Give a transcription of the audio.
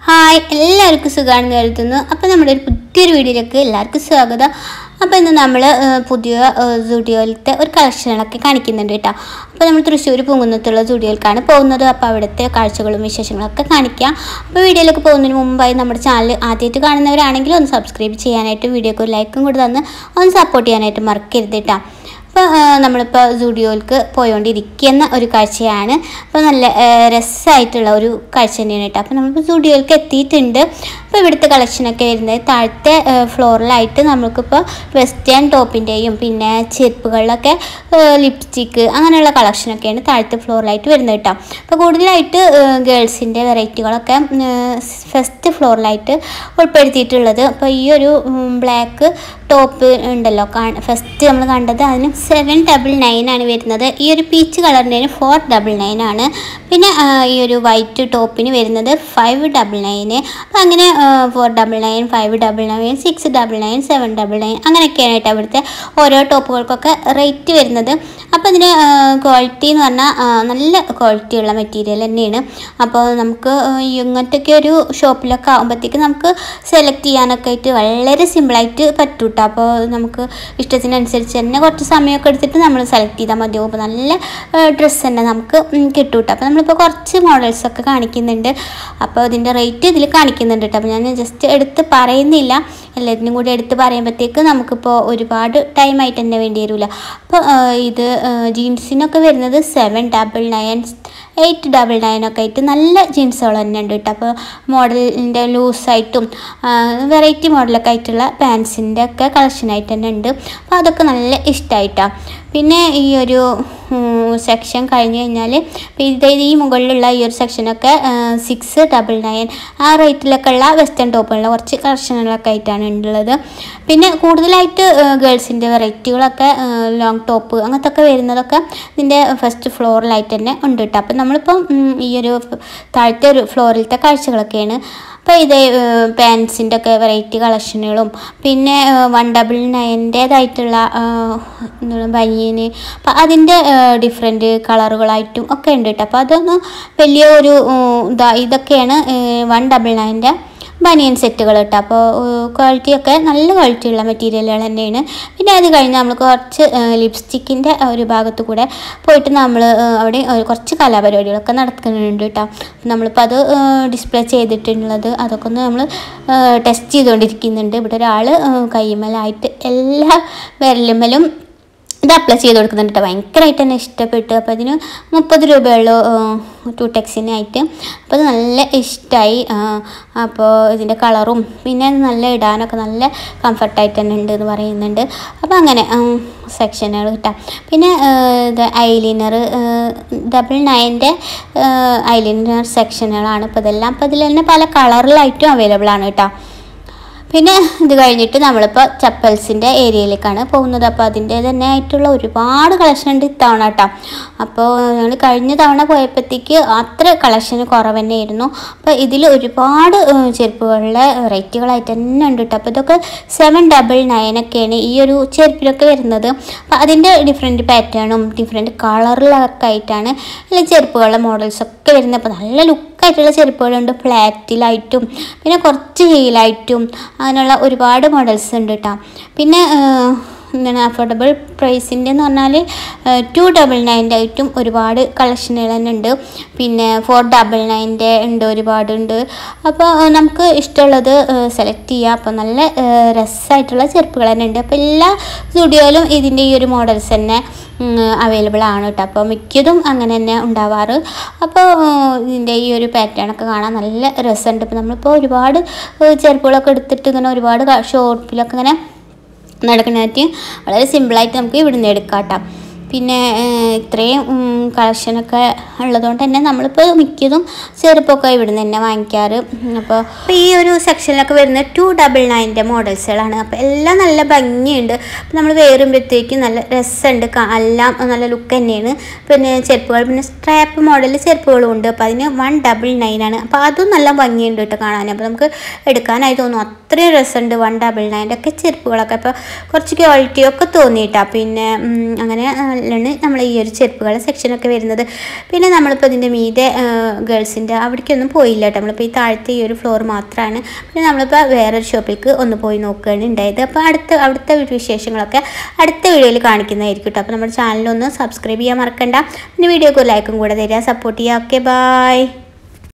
hi എല്ലാവർക്കും സുഖമാണെന്ന് കരുതുന്നു അപ്പോൾ നമ്മുടെ ഒരു പുതിയൊരു വീഡിയോയിലേക്ക് എല്ലാവർക്കും സ്വാഗതം അപ്പോൾ ഇന്ന് നമ്മൾ പുതിയ സ്റ്റുഡിയോയിലത്തെ ഒരു കളക്ഷനുകളൊക്കെ കാണിക്കുന്നുണ്ട് കേട്ടോ അപ്പോൾ നമ്മൾ തൃശ്ശൂർ പൂങ്കുന്നത്തുള്ള സ്റ്റുഡിയോയിലേക്കാണ് പോകുന്നത് അപ്പോൾ അവിടുത്തെ കാഴ്ചകളും വിശേഷങ്ങളൊക്കെ കാണിക്കാം അപ്പോൾ വീഡിയോയിലേക്ക് പോകുന്നതിന് മുമ്പായി നമ്മുടെ ചാനൽ ആദ്യമായിട്ട് കാണുന്നവരാണെങ്കിൽ ഒന്ന് സബ്സ്ക്രൈബ് ചെയ്യാനായിട്ട് വീഡിയോക്ക് ഒരു ലൈക്കും കൂടി തന്ന് ഒന്ന് സപ്പോർട്ട് ചെയ്യാനായിട്ട് മറക്കരുത് കേട്ടോ അപ്പോൾ നമ്മളിപ്പോൾ സ്റ്റുഡിയോയിലേക്ക് പോയോണ്ടിരിക്കുന്ന ഒരു കാഴ്ചയാണ് അപ്പോൾ നല്ല ആ, രസമായിട്ടുള്ള ഒരു കാഴ്ച തന്നെയാണ് കേട്ടോ അപ്പോൾ നമ്മളിപ്പോൾ സ്റ്റുഡിയോയിലേക്ക് എത്തിയിട്ടുണ്ട് അപ്പോൾ ഇവിടുത്തെ കളക്ഷനൊക്കെ വരുന്നത് താഴത്തെ ആ, ഫ്ലോറിലായിട്ട് നമ്മൾക്കിപ്പോൾ വെസ്റ്റേൺ ടോപ്പിൻ്റെയും പിന്നെ ചെരുപ്പുകളിലൊക്കെ ലിപ്സ്റ്റിക്ക് അങ്ങനെയുള്ള കളക്ഷനൊക്കെയാണ് താഴത്തെ ഫ്ലോറിലായിട്ട് വരുന്നത് കേട്ടോ അപ്പോൾ കൂടുതലായിട്ട് ഗേൾസിൻ്റെ വെറൈറ്റികളൊക്കെ ഫസ്റ്റ് ഫ്ലോറിലായിട്ട് ഉൾപ്പെടുത്തിയിട്ടുള്ളത് അപ്പോൾ ഈ ഒരു ബ്ലാക്ക് ടോപ്പ് ഉണ്ടല്ലോ ഫസ്റ്റ് നമ്മൾ കണ്ടത് അതിന് സെവൻ ഡബിൾ നയൻ ആണ് വരുന്നത് ഈ ഒരു പീച്ച് കളറിൻ്റെ ഫോർ ഡബിൾ നയൻ ആണ് പിന്നെ ആ, ഈ ഒരു വൈറ്റ് ടോപ്പിന് വരുന്നത് ഫൈവ് ഡബിൾ നയന് അപ്പം അങ്ങനെ four double nine five double nine six double nine seven double nine അങ്ങനെയൊക്കെയാണ് കേട്ടോ ഇവിടുത്തെ ഓരോ ടോപ്പുകൾക്കൊക്കെ റേറ്റ് വരുന്നത് അപ്പോൾ ഇതിന് ക്വാളിറ്റി എന്ന് പറഞ്ഞാൽ ആ, നല്ല ക്വാളിറ്റി ഉള്ള മെറ്റീരിയൽ തന്നെയാണ് അപ്പോൾ നമുക്ക് ആ, ഈ ഇങ്ങനത്തെയൊക്കെ ഒരു ഷോപ്പിലൊക്കെ ആകുമ്പോഴത്തേക്ക് നമുക്ക് സെലക്ട് ചെയ്യാനൊക്കെ ആയിട്ട് വളരെ സിമ്പിളായിട്ട് പറ്റും കേട്ടോ അപ്പോൾ നമുക്ക് ഇഷ്ടത്തിനനുസരിച്ച് തന്നെ കുറച്ച് സമയമൊക്കെ എടുത്തിട്ട് നമ്മൾ സെലക്ട് ചെയ്താൽ മതിയാവും അപ്പോൾ നല്ല ഡ്രസ്സ് തന്നെ നമുക്ക് ഉം, കിട്ടും കേട്ടോ അപ്പോൾ നമ്മളിപ്പോൾ കുറച്ച് മോഡൽസൊക്കെ കാണിക്കുന്നുണ്ട് അപ്പോൾ ഇതിൻ്റെ റേറ്റ് ഇതിൽ കാണിക്കുന്നുണ്ട് കേട്ടോ അപ്പോൾ ഞാൻ ജസ്റ്റ് എടുത്ത് പറയുന്നില്ല എല്ലാത്തിനും കൂടി എടുത്ത് പറയുമ്പോഴത്തേക്ക് നമുക്കിപ്പോൾ ഒരുപാട് ടൈം ആയിട്ട് തന്നെ വേണ്ടി വരില്ല അപ്പോൾ ആ, ഇത് ജീൻസിനൊക്കെ വരുന്നത് seven double nine eight double nine ഒക്കെ ആയിട്ട് നല്ല ജീൻസുകൾ തന്നെ ഉണ്ട് കേട്ടോ അപ്പോൾ മോഡലിൻ്റെ ലൂസായിട്ടും വെറൈറ്റി മോഡലൊക്കെ ആയിട്ടുള്ള പാൻസിൻ്റെ ഒക്കെ കളക്ഷനായിട്ട് തന്നെ ഉണ്ട് അപ്പോൾ അതൊക്കെ നല്ല ഇഷ്ടമായിട്ടാണ് പിന്നെ ഈ ഒരു സെക്ഷൻ കഴിഞ്ഞ് കഴിഞ്ഞാൽ ഇത് ഈ മുകളിലുള്ള ഈ ഒരു സെക്ഷനൊക്കെ സിക്സ് ഡബിൾ നയൻ ആ റേറ്റിലൊക്കെ ഉള്ള വെസ്റ്റേൺ ടോപ്പുള്ള കുറച്ച് കളക്ഷനുകളൊക്കെ ആയിട്ടാണ് ഉള്ളത് പിന്നെ കൂടുതലായിട്ട് ഗേൾസിൻ്റെ വെറൈറ്റികളൊക്കെ ലോങ് ടോപ്പ് അങ്ങനത്തെ ഒക്കെ വരുന്നതൊക്കെ ഇതിൻ്റെ ഫസ്റ്റ് ഫ്ലോറിലായിട്ട് തന്നെ ഉണ്ട് കേട്ടോ അപ്പം നമ്മളിപ്പം ഉം, ഈ ഒരു താഴത്തെ ഒരു ഫ്ലോറിലത്തെ കാഴ്ചകളൊക്കെയാണ് അപ്പോൾ ഇത് പാൻസിൻ്റെ ഒക്കെ വെറൈറ്റി കളക്ഷനുകളും പിന്നെ വൺ ഡബിൾ നയൻ്റേതായിട്ടുള്ള ബനിയന് അപ്പം അതിൻ്റെ ഡിഫറെൻറ്റ് കളറുകളായിട്ടും ഒക്കെ ഉണ്ട് കേട്ടോ അപ്പോൾ അതൊന്നും വലിയ ഒരു ഉം, ഇതാ ഇതൊക്കെയാണ് വൺ ഡബിൾ നയൻ്റെ ബനിയൻ സെറ്റുകൾ കേട്ടോ അപ്പോൾ ക്വാളിറ്റിയൊക്കെ നല്ല ക്വാളിറ്റിയുള്ള മെറ്റീരിയലുകൾ തന്നെയാണ് പിന്നെ അത് കഴിഞ്ഞ് നമ്മൾ കുറച്ച് ലിപ്സ്റ്റിക്കിൻ്റെ ഒരു ഭാഗത്ത് കൂടെ പോയിട്ട് നമ്മൾ അവിടെ ഒരു കുറച്ച് കലാപരിപാടികളൊക്കെ നടക്കുന്നുണ്ട് കേട്ടോ നമ്മളിപ്പോൾ അത് ഡിസ്പ്ലേ ചെയ്തിട്ടുള്ളത് അതൊക്കെ ഒന്ന് നമ്മൾ ടെസ്റ്റ് ചെയ്തുകൊണ്ടിരിക്കുന്നുണ്ട് ഇവിടെ ഒരാൾ കൈമലായിട്ട് എല്ലാ വിരലുമ്മലും ഇത് അപ്ലൈ ചെയ്ത് കൊടുക്കുന്നുണ്ട് കേട്ടോ ഭയങ്കരമായിട്ട് തന്നെ ഇഷ്ടപ്പെട്ടു അപ്പോൾ അതിന് മുപ്പത് രൂപയുള്ളൂ ടു ടെക്സിനായിട്ട് അപ്പോൾ അത് നല്ല ഇഷ്ടമായി അപ്പോൾ ഇതിൻ്റെ കളറും പിന്നെ ഇത് നല്ല ഇടാനൊക്കെ നല്ല കംഫർട്ടായിട്ട് തന്നെ ഉണ്ട് എന്ന് പറയുന്നുണ്ട് അപ്പോൾ അങ്ങനെ സെക്ഷനുകൾ കിട്ടാം പിന്നെ ആ, ഇത് ഐലൈനർ ഡബിൾ നയൻ്റെ ഐലൈനർ സെക്ഷനുകളാണ് ഇപ്പോൾ ഇതെല്ലാം അപ്പോൾ ഇതിൽ തന്നെ പല കളറിലായിട്ടും അവൈലബിൾ ആണ് കേട്ടോ പിന്നെ ഇത് കഴിഞ്ഞിട്ട് നമ്മളിപ്പോൾ ചപ്പൽസിൻ്റെ ഏരിയയിലേക്കാണ് പോകുന്നത് അപ്പോൾ അതിൻ്റെ തന്നെ ആയിട്ടുള്ള ഒരുപാട് കളക്ഷൻ ഉണ്ട് ഇത്തവണ കേട്ടോ അപ്പോൾ ഞങ്ങൾ കഴിഞ്ഞ തവണ പോയപ്പോഴത്തേക്ക് അത്ര കളക്ഷൻ കുറവ് തന്നെയായിരുന്നു അപ്പോൾ ഇതിൽ ഒരുപാട് ഏഹ്, ചെരുപ്പുകളുടെ വെറൈറ്റികളായിട്ട് തന്നെ ഉണ്ട് കേട്ടോ അപ്പോൾ ഇതൊക്കെ സെവൻ ഡബിൾ നയനൊക്കെയാണ് ഈ ഒരു ചെരുപ്പിലൊക്കെ വരുന്നത് അപ്പോൾ അതിൻ്റെ ഡിഫറെൻറ്റ് പാറ്റേണും ഡിഫറെൻറ്റ് കളറിലൊക്കെ ആയിട്ടാണ് എല്ലാ ചെരുപ്പുകളുടെ മോഡൽസൊക്കെ വരുന്നത് അപ്പോൾ നല്ല ലുക്കായിട്ടുള്ള ചെരുപ്പുകളുണ്ട് ഫ്ലാറ്റിലായിട്ടും പിന്നെ കുറച്ച് ഹീലായിട്ടും അങ്ങനെയുള്ള ഒരുപാട് മോഡൽസ് ഉണ്ട് കേട്ടോ പിന്നെ ഏഹ്, എന്താണ് അഫോർഡബിൾ പ്രൈസിൻ്റെ എന്ന് പറഞ്ഞാൽ ടു ഡബിൾ നയൻ്റെ ആയിട്ടും ഒരുപാട് കളക്ഷനുകൾ തന്നെ ഉണ്ട് പിന്നെ ഫോർ ഡബിൾ നയൻ്റെ ഉണ്ട് ഒരുപാടുണ്ട് അപ്പോൾ ഏഹ്, നമുക്ക് ഇഷ്ടമുള്ളത് സെലക്ട് ചെയ്യുക അപ്പോൾ നല്ല ഏഹ്, രസമായിട്ടുള്ള ചെരുപ്പുകൾ തന്നെ ഉണ്ട് അപ്പോൾ എല്ലാ സ്റ്റുഡിയോയിലും ഇതിൻ്റെ ഈ ഒരു മോഡൽസ് തന്നെ അവൈലബിൾ ആണ് കേട്ടോ അപ്പോൾ മിക്കതും അങ്ങനെ തന്നെ ഉണ്ടാവാറ് അപ്പോൾ ഇതിൻ്റെ ഈ ഒരു പാറ്റേൺ ഒക്കെ കാണാൻ നല്ല രസമുണ്ട് ഇപ്പോൾ നമ്മളിപ്പോൾ ഒരുപാട് ഏഹ്, ചെരുപ്പുകളൊക്കെ എടുത്തിട്ട് ഇങ്ങനെ ഒരുപാട് ഷോപ്പിലൊക്കെ ഇങ്ങനെ നടക്കുന്നതായിട്ട് വളരെ സിമ്പിളായിട്ട് നമുക്ക് ഇവിടുന്ന് എടുക്കാം കേട്ടോ പിന്നെ ഏഹ്, ഇത്രയും കളക്ഷനൊക്കെ ഉള്ളതുകൊണ്ട് തന്നെ നമ്മളിപ്പോൾ മിക്കതും ചെറുപ്പമൊക്കെ ഇവിടുന്ന് തന്നെ വാങ്ങിക്കാറ് ഉം, അപ്പോൾ അപ്പോൾ ഈ ഒരു സെക്ഷനിലൊക്കെ വരുന്ന ടു ഡബിൾ നയൻ്റെ മോഡൽസുകളാണ് അപ്പോൾ എല്ലാം നല്ല ഭംഗിയുണ്ട് അപ്പോൾ നമ്മൾ വേറുമ്പോഴത്തേക്കും നല്ല രസമുണ്ട് കാ- എല്ലാം നല്ല ലുക്ക് തന്നെയാണ് പിന്നെ ചെരുപ്പുകൾ പിന്നെ സ്ട്രാപ്പ് മോഡൽ ചെരുപ്പുകളും ഉണ്ട് അപ്പോൾ അതിന് വൺ ഡബിൾ നയൻ ആണ് അപ്പോൾ അതും നല്ല ഭംഗിയുണ്ട് കേട്ടോ കാണാൻ അപ്പോൾ നമുക്ക് എടുക്കാനായി തോന്നും അത്രയും രസമുണ്ട് വൺ ഡബിൾ നയൻ്റെ ഒക്കെ ചെരുപ്പുകളൊക്കെ അപ്പോൾ കുറച്ച് ക്വാളിറ്റി ഒക്കെ തോന്നിയിട്ടാ പിന്നെ ഉം, അങ്ങനെ ഫ്ലോറിലാണ് നമ്മൾ ഈ ഒരു ചെരുപ്പുകളുടെ സെക്ഷനൊക്കെ വരുന്നത് പിന്നെ നമ്മളിപ്പോൾ ഇതിൻ്റെ മീതെ ഗേൾസിൻ്റെ അവിടേക്കൊന്നും പോയില്ല കേട്ടോ നമ്മളിപ്പോൾ ഈ താഴത്തെ ഈ ഒരു ഫ്ലോർ മാത്രമാണ് പിന്നെ നമ്മളിപ്പോൾ വേറൊരു ഷോപ്പിലേക്ക് ഒന്ന് പോയി നോക്കുകയാണ് ഉണ്ടായത് അപ്പോൾ അടുത്ത അവിടുത്തെ വിശേഷങ്ങളൊക്കെ അടുത്ത വീഡിയോയിൽ കാണിക്കുന്നതായിരിക്കും കേട്ടോ അപ്പോൾ നമ്മുടെ ചാനലൊന്ന് സബ്സ്ക്രൈബ് ചെയ്യാൻ മറക്കണ്ട പിന്നെ വീഡിയോക്ക് ഒരു ലൈക്കും കൂടെ തരിക സപ്പോർട്ട് ചെയ്യുക ഓക്കെ ബായ്